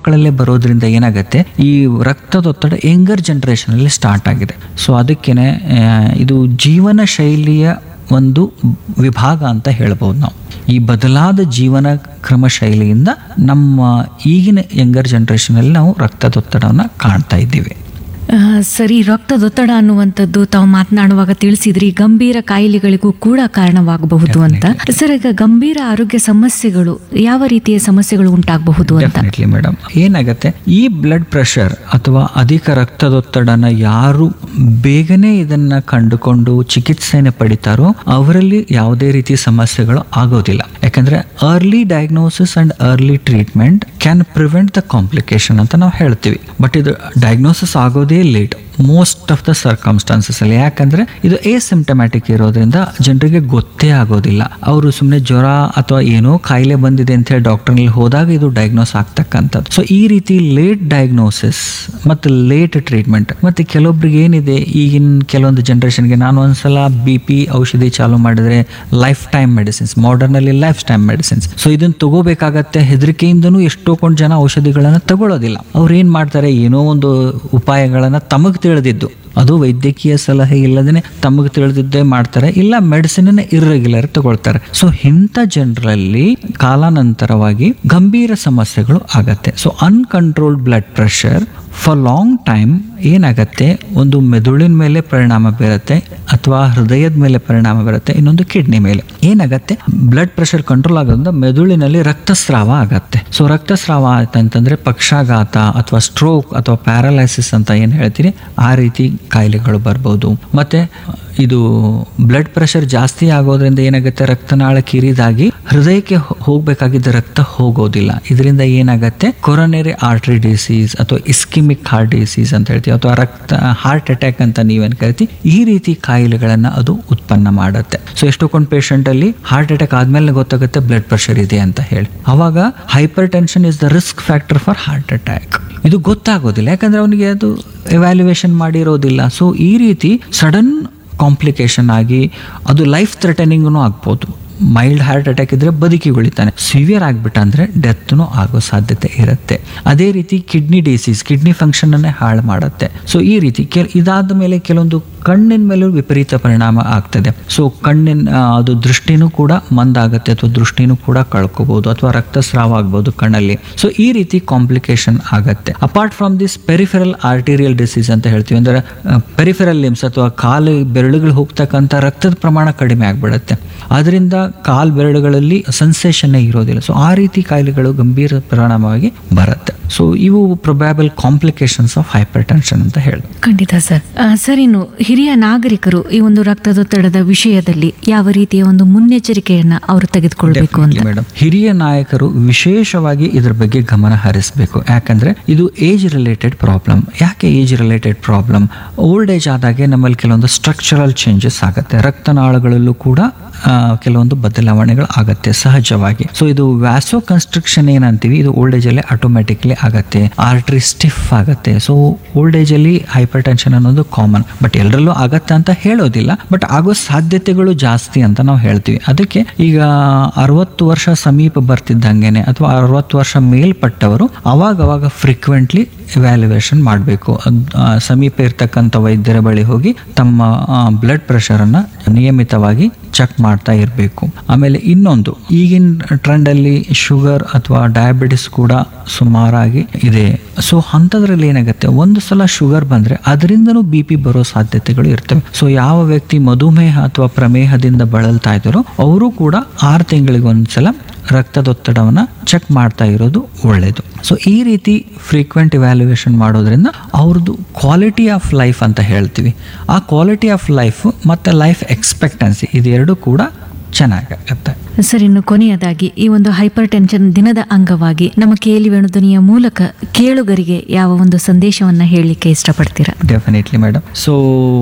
ಮಕ್ಕಳಲ್ಲೇ ಬರೋದ್ರಿಂದ ಏನಾಗುತ್ತೆ ಈ ರಕ್ತದೊತ್ತಡ ಯಂಗರ್ ಜನರೇಷನ್ ಅಲ್ಲಿ ಸ್ಟಾರ್ಟ್ ಆಗಿದೆ ಸೊ ಅದಕ್ಕೇನೆ ಆ, ಇದು ಜೀವನ ಶೈಲಿಯ ಒಂದು ವಿಭಾಗ ಅಂತ ಹೇಳ್ಬೋದು ನಾವು ಈ ಬದಲಾದ ಜೀವನ ಕ್ರಮ ಶೈಲಿಯಿಂದ ನಮ್ಮ ಈಗಿನ ಯಂಗರ್ ಜನರೇಷನಲ್ಲಿ ನಾವು ರಕ್ತದೊತ್ತಡವನ್ನು ಕಾಣ್ತಾ ಇದ್ದೀವಿ ಆ, ಸರಿ ರಕ್ತದೊತ್ತಡ ಅನ್ನುವಂಥದ್ದು ತಾವು ಮಾತನಾಡುವಾಗ ತಿಳಿಸಿದ್ರಿ ಗಂಭೀರ ಕಾಯಿಲೆಗಳಿಗೂ ಕೂಡ ಕಾರಣವಾಗಬಹುದು ಅಂತ ಸರ್ ಈಗ ಗಂಭೀರ ಆರೋಗ್ಯ ಸಮಸ್ಯೆಗಳು ಯಾವ ರೀತಿಯ ಸಮಸ್ಯೆಗಳು ಉಂಟಾಗಬಹುದು ಅಂತ ಡೆಫಿನೆಟ್ಲಿ ಮೇಡಮ್ ಏನಾಗತ್ತೆ ಈ ಬ್ಲಡ್ ಪ್ರೆಷರ್ ಅಥವಾ ಅಧಿಕ ರಕ್ತದೊತ್ತಡನ ಯಾರು ಬೇಗನೆ ಇದನ್ನ ಕಂಡುಕೊಂಡು ಚಿಕಿತ್ಸೆನ ಪಡಿತಾರೋ ಅವರಲ್ಲಿ ಯಾವುದೇ ರೀತಿ ಸಮಸ್ಯೆಗಳು ಆಗೋದಿಲ್ಲ ಯಾಕಂದ್ರೆ early diagnosis and early treatment can prevent the complication ಅಂತ ನಾವು ಹೇಳ್ತೀವಿ ಬಟ್ ಇದು ಡಯಾಗ್ನೋಸಿಸ್ ಆಗೋದೇ late most of the circumstances ಅಲ್ಲಿ ಯಾಕಂದ್ರೆ ಇದು ಎ ಸಿಂಟಮ್ಯಾಟಿಕ್ ಇರೋದ್ರಿಂದ ಜನರಿಗೆ ಗೊತ್ತೇ ಆಗೋದಿಲ್ಲ ಅವರು ಸುಮ್ಮನೆ ಜ್ವರ ಅಥವಾ ಏನೋ ಕಾಯಿಲೆ ಬಂದಿದೆ ಅಂತ ಹೇಳಿ ಡಾಕ್ಟರ್ನಲ್ಲಿ ಹೋದಾಗ ಇದು ಡಯಾಗ್ನೋಸ್ ಆಗ್ತಕ್ಕಂಥದ್ದು ಸೊ ಈ ರೀತಿ ಲೇಟ್ ಡಯಾಗ್ನೋಸಿಸ್ ಮತ್ತು ಲೇಟ್ ಟ್ರೀಟ್ಮೆಂಟ್ ಮತ್ತೆ ಕೆಲವೊಬ್ರಿಗೆ ಏನಿದೆ ಈಗಿನ ಕೆಲವೊಂದು ಜನರೇಷನ್ಗೆ ನಾನು ಒಂದ್ಸಲ ಬಿ ಪಿ ಔಷಧಿ ಚಾಲು ಮಾಡಿದ್ರೆ ಲೈಫ್ ಟೈಮ್ ಮೆಡಿಸಿನ್ಸ್ ಮಾಡರ್ನ್ ಅಲ್ಲಿ ಲೈಫ್ ಟೈಮ್ ಮೆಡಿಸಿನ್ಸ್ ಸೊ ಇದನ್ನ ತಗೋಬೇಕಾಗತ್ತೆ ಹೆದರಿಕೆಯಿಂದನೂ ಎಷ್ಟೋ ಕೊಂಡ್ ಜನ ಔಷಧಿಗಳನ್ನ ತಗೊಳ್ಳೋದಿಲ್ಲ ಅವ್ರು ಏನ್ ಮಾಡ್ತಾರೆ ಏನೋ ಒಂದು ಉಪಾಯಗಳನ್ನ ತಮಗ್ ತಿಳಿದಿದ್ದು ಅದು ವೈದ್ಯಕೀಯ ಸಲಹೆ ಇಲ್ಲದೇ ತಮಗೆ ತಿಳಿದಿದ್ದೇ ಮಾಡ್ತಾರೆ ಇಲ್ಲ ಮೆಡಿಸಿನ್ ಇರ್ರೆಗ್ಯುಲರ್ ತಗೊಳ್ತಾರೆ ಸೊ ಇಂಥ ಜನರಲ್ಲಿ ಕಾಲಾನಂತರವಾಗಿ ಗಂಭೀರ ಸಮಸ್ಯೆಗಳು ಆಗತ್ತೆ so uncontrolled blood pressure for long time ಏನಾಗತ್ತೆ ಒಂದು ಮೆದುಳಿನ ಮೇಲೆ ಪರಿಣಾಮ ಬೀರುತ್ತೆ ಅಥವಾ ಹೃದಯದ ಮೇಲೆ ಪರಿಣಾಮ ಬೀರುತ್ತೆ ಇನ್ನೊಂದು ಕಿಡ್ನಿ ಮೇಲೆ ಏನಾಗತ್ತೆ ಬ್ಲಡ್ ಪ್ರೆಷರ್ ಕಂಟ್ರೋಲ್ ಆಗೋದ್ರಿಂದ ಮೆದುಳಿನಲ್ಲಿ ರಕ್ತಸ್ರಾವ ಆಗತ್ತೆ ಸೊ ರಕ್ತಸ್ರಾವ ಆಯ್ತಂತಂದ್ರೆ ಪಕ್ಷಾಘಾತ ಅಥವಾ ಸ್ಟ್ರೋಕ್ ಅಥವಾ ಪ್ಯಾರಲೈಸಿಸ್ ಅಂತ ಏನು ಹೇಳ್ತೀರಿ ಆ ರೀತಿ ಕಾಯಿಲೆಗಳು ಬರ್ಬೋದು ಮತ್ತೆ ಇದು ಬ್ಲಡ್ ಪ್ರೆಷರ್ ಜಾಸ್ತಿ ಆಗೋದ್ರಿಂದ ಏನಾಗುತ್ತೆ ರಕ್ತನಾಳ ಕಿರಿದಾಗಿ ಹೃದಯಕ್ಕೆ ಹೋ- ಹೋಗ್ಬೇಕಾಗಿದ್ದ ರಕ್ತ ಹೋಗೋದಿಲ್ಲ ಇದರಿಂದ ಏನಾಗುತ್ತೆ ಕೊರೊನರಿ ಆರ್ಟ್ರಿ ಡಿಸೀಸ್ ಅಥವಾ ಇಸ್ಕಿಮಿಕ್ ಹಾರ್ಟ್ ಡಿಸೀಸ್ ಅಂತ ಹೇಳ್ತೀವಿ ಅಥವಾ ರಕ್ತ ಹಾರ್ಟ್ ಅಟ್ಯಾಕ್ ಅಂತ ನೀವೇನು ಕರಿತೀವಿ ಈ ರೀತಿ ಕಾಯಿಲೆಗಳನ್ನ ಅದು ಉತ್ಪನ್ನ ಮಾಡುತ್ತೆ ಸೊ ಎಷ್ಟೊಂದು ಪೇಷಂಟ್ ಅಲ್ಲಿ ಹಾರ್ಟ್ ಅಟ್ಯಾಕ್ ಆದ್ಮೇಲೆ ಗೊತ್ತಾಗುತ್ತೆ ಬ್ಲಡ್ ಪ್ರೆಷರ್ ಇದೆ ಅಂತ ಹೇಳಿ ಅವಾಗ hypertension is the risk factor for heart attack ಇದು ಗೊತ್ತಾಗೋದಿಲ್ಲ ಯಾಕಂದ್ರೆ ಅವನಿಗೆ ಅದು ಎವ್ಯಾಲ್ಯುಯೇಷನ್ ಮಾಡಿರೋದಿಲ್ಲ ಸೊ ಈ ರೀತಿ ಸಡನ್ ಕಾಂಪ್ಲಿಕೇಶನ್ ಆಗಿ ಅದು ಲೈಫ್ ಥ್ರೆಟನಿಂಗ್ನು ಆಗ್ಬೋದು ಮೈಲ್ಡ್ ಹಾರ್ಟ್ ಅಟ್ಯಾಕ್ ಇದ್ರೆ ಬದುಕಿ ಉಳಿತಾನೆ ಸಿವಿಯರ್ ಆಗ್ಬಿಟ್ಟ ಅಂದ್ರೆ ಡೆತ್ನು ಆಗೋ ಸಾಧ್ಯತೆ ಇರುತ್ತೆ ಅದೇ ರೀತಿ ಕಿಡ್ನಿ ಡಿಸೀಸ್ ಕಿಡ್ನಿ ಫಂಕ್ಷನ್ ಅನ್ನೇ ಹಾಳು ಮಾಡುತ್ತೆ ಸೊ ಈ ರೀತಿ ಕೆಲ ಇದಾದ ಮೇಲೆ ಕೆಲವೊಂದು ಕಣ್ಣಿನ ಮೇಲೂ ವಿಪರೀತ ಪರಿಣಾಮ ಆಗ್ತದೆ ಸೊ ಕಣ್ಣಿನ ಆ, ಅದು ದೃಷ್ಟಿನೂ ಕೂಡ ಮಂದಾಗತ್ತೆ ಅಥವಾ ದೃಷ್ಟಿನೂ ಕೂಡ ಕಳ್ಕೋಬಹುದು ಅಥವಾ ರಕ್ತಸ್ರಾವ ಆಗ್ಬೋದು ಕಣ್ಣಲ್ಲಿ ಸೊ ಈ ರೀತಿ ಕಾಂಪ್ಲಿಕೇಶನ್ ಆಗತ್ತೆ apart from this peripheral arterial disease ಅಂತ ಹೇಳ್ತೀವಿ ಅಂದ್ರೆ ಪೆರಿಫೆರಲ್ ಲಿಮ್ಸ್ ಅಥವಾ ಕಾಲು ಬೆರಳುಗಳು ಹೋಗ್ತಕ್ಕಂಥ ರಕ್ತದ ಪ್ರಮಾಣ ಕಡಿಮೆ ಆಗ್ಬಿಡುತ್ತೆ ಅದರಿಂದ ಕಾಲ್ ಬೆರಳುಗಳಲ್ಲಿ ಸೆನ್ಸೇಷನ್ ಇರೋದಿಲ್ಲ ಸೊ ಆ ರೀತಿ ಕಾಯಿಲೆಗಳು ಗಂಭೀರ ಪರಿಣಾಮವಾಗಿ ಬರುತ್ತೆ ಸೊ ಇವು probable complications of hypertension ಅಂತ ಹೇಳಿ ಖಂಡಿತ ಸರ್ ಆ, ಸರ್ ಇನ್ನು ಹಿರಿಯ ನಾಗರಿಕರು ಈ ಒಂದು ರಕ್ತದೊತ್ತಡದ ವಿಷಯದಲ್ಲಿ ಯಾವ ರೀತಿಯ ಒಂದು ಮುನ್ನೆಚ್ಚರಿಕೆಯನ್ನ ಅವರು ತೆಗೆದುಕೊಳ್ಬೇಕು ಅಂತ ಮೇಡಮ್ ಹಿರಿಯ ನಾಯಕರು ವಿಶೇಷವಾಗಿ ಇದ್ರ ಬಗ್ಗೆ ಗಮನ ಹರಿಸಬೇಕು ಯಾಕಂದ್ರೆ ಇದು ಏಜ್ ರಿಲೇಟೆಡ್ ಪ್ರಾಬ್ಲಮ್ ಯಾಕೆ age related problem old age ಆದಾಗೆ ನಮ್ಮಲ್ಲಿ ಕೆಲವೊಂದು ಸ್ಟ್ರಕ್ಚರಲ್ ಚೇಂಜಸ್ ಆಗುತ್ತೆ ರಕ್ತನಾಳಗಳಲ್ಲೂ ಕೂಡ ಆ, ಕೆಲವೊಂದು ಬದಲಾವಣೆಗಳು ಆಗತ್ತೆ ಸಹಜವಾಗಿ ಸೊ ಇದು ವ್ಯಾಸೋ ಕನ್ಸ್ಟ್ರಕ್ಷನ್ ಏನಂತೀವಿ ಇದು ಓಲ್ಡ್ ಏಜ್ ಅಲ್ಲಿ ಆಟೋಮೆಟಿಕ್ಲಿ ಆಗತ್ತೆ ಆರ್ಟ್ರಿ ಸ್ಟಿಫ್ ಆಗತ್ತೆ ಸೊ ಓಲ್ಡ್ ಏಜ್ ಅಲ್ಲಿ ಹೈಪರ್ ಟೆನ್ಷನ್ ಅನ್ನೋದು ಕಾಮನ್ ಬಟ್ ಎಲ್ಲರಲ್ಲೂ ಆಗತ್ತೆ ಅಂತ ಹೇಳೋದಿಲ್ಲ ಬಟ್ ಆಗೋ ಸಾಧ್ಯತೆಗಳು ಜಾಸ್ತಿ ಅಂತ ನಾವು ಹೇಳ್ತೀವಿ ಅದಕ್ಕೆ ಈಗ ಅರವತ್ತು ವರ್ಷ ಸಮೀಪ ಬರ್ತಿದ್ದಂಗೆನೆ ಅಥವಾ ಅರವತ್ತು ವರ್ಷ ಮೇಲ್ಪಟ್ಟವರು ಅವಾಗ ಅವಾಗ ಫ್ರೀಕ್ವೆಂಟ್ಲಿ ಇವ್ಯಾಲ್ಯುವೇಷನ್ ಮಾಡಬೇಕು ಸಮೀಪ ಇರ್ತಕ್ಕಂಥ ವೈದ್ಯರ ಬಳಿ ಹೋಗಿ ತಮ್ಮ ಬ್ಲಡ್ ಪ್ರೆಷರನ್ನು ನಿಯಮಿತವಾಗಿ ಚೆಕ್ ಮಾಡ್ತಾ ಇರಬೇಕು ಆಮೇಲೆ ಇನ್ನೊಂದು ಈಗಿನ ಟ್ರೆಂಡಲ್ಲಿ ಶುಗರ್ ಅಥವಾ ಡಯಾಬಿಟಿಸ್ ಕೂಡ ಸುಮಾರಾಗಿ ಇದೆ ಸೊ ಅಂಥದ್ರಲ್ಲಿ ಏನಾಗುತ್ತೆ ಒಂದು ಸಲ ಶುಗರ್ ಬಂದರೆ ಅದರಿಂದನೂ ಬಿ ಪಿ ಬರೋ ಸಾಧ್ಯತೆಗಳು ಇರ್ತವೆ ಸೊ ಯಾವ ವ್ಯಕ್ತಿ ಮಧುಮೇಹ ಅಥವಾ ಪ್ರಮೇಹದಿಂದ ಬಳಲ್ತಾ ಇದ್ದಾರೋ ಅವರು ಕೂಡ ಆರು ತಿಂಗಳಿಗೆ ಒಂದ್ಸಲ ರಕ್ತದೊತ್ತಡವನ್ನು ಚೆಕ್ ಮಾಡ್ತಾ ಇರೋದು ಒಳ್ಳೆಯದು ಸೊ ಈ ರೀತಿ ಫ್ರೀಕ್ವೆಂಟ್ ಇವ್ಯಾಲ್ಯುಯೇಷನ್ ಮಾಡೋದ್ರಿಂದ ಅವ್ರದ್ದು ಕ್ವಾಲಿಟಿ ಆಫ್ ಲೈಫ್ ಅಂತ ಹೇಳ್ತೀವಿ ಆ ಕ್ವಾಲಿಟಿ ಆಫ್ ಲೈಫ್ ಮತ್ತು ಲೈಫ್ ಎಕ್ಸ್ಪೆಕ್ಟೆನ್ಸಿ ಇದೆರಡು ಕೂಡ ಚೆನ್ನಾಗಾಗತ್ತೆ ಸರ್ ಇನ್ನು ಕೊನೆಯದಾಗಿ ಈ ಒಂದು ಹೈಪರ್ ಟೆನ್ಷನ್ ದಿನದ ಅಂಗವಾಗಿ ನಮ್ಮ ಕೇಳಿ ವೇಣುಧ್ವನಿಯ ಮೂಲಕ ಕೇಳುಗರಿಗೆ ಯಾವ ಒಂದು ಸಂದೇಶವನ್ನ ಹೇಳಲಿಕ್ಕೆ ಇಷ್ಟಪಡ್ತೀರಾ ಡೆಫಿನೆಟ್ಲಿ ಮೇಡಮ್ ಸೊ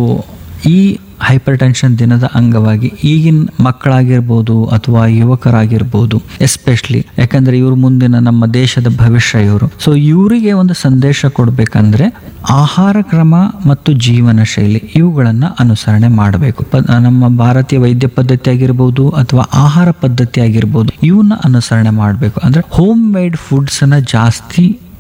ಈ ಹೈಪರ್ ಟೆನ್ಷನ್ ದಿನದ ಅಂಗವಾಗಿ ಈಗಿನ ಮಕ್ಕಳಾಗಿರ್ಬೋದು ಅಥವಾ ಯುವಕರಾಗಿರ್ಬೋದು ಎಸ್ಪೆಷಲಿ ಯಾಕಂದ್ರೆ ಇವರು ಮುಂದಿನ ನಮ್ಮ ದೇಶದ ಭವಿಷ್ಯ ಇವರು ಸೊ ಇವರಿಗೆ ಒಂದು ಸಂದೇಶ ಕೊಡಬೇಕಂದ್ರೆ ಆಹಾರ ಕ್ರಮ ಮತ್ತು ಜೀವನ ಶೈಲಿ ಇವುಗಳನ್ನು ಅನುಸರಣೆ ಮಾಡಬೇಕು ಪ- ನಮ್ಮ ಭಾರತೀಯ ವೈದ್ಯ ಪದ್ಧತಿ ಆಗಿರ್ಬೋದು ಅಥವಾ ಆಹಾರ ಪದ್ಧತಿ ಆಗಿರ್ಬೋದು ಇವನ್ನ ಅನುಸರಣೆ ಮಾಡಬೇಕು ಅಂದ್ರೆ ಹೋಮ್ ಮೇಡ್ ಫುಡ್ಸ್ ಅನ್ನ ಜಾಸ್ತಿ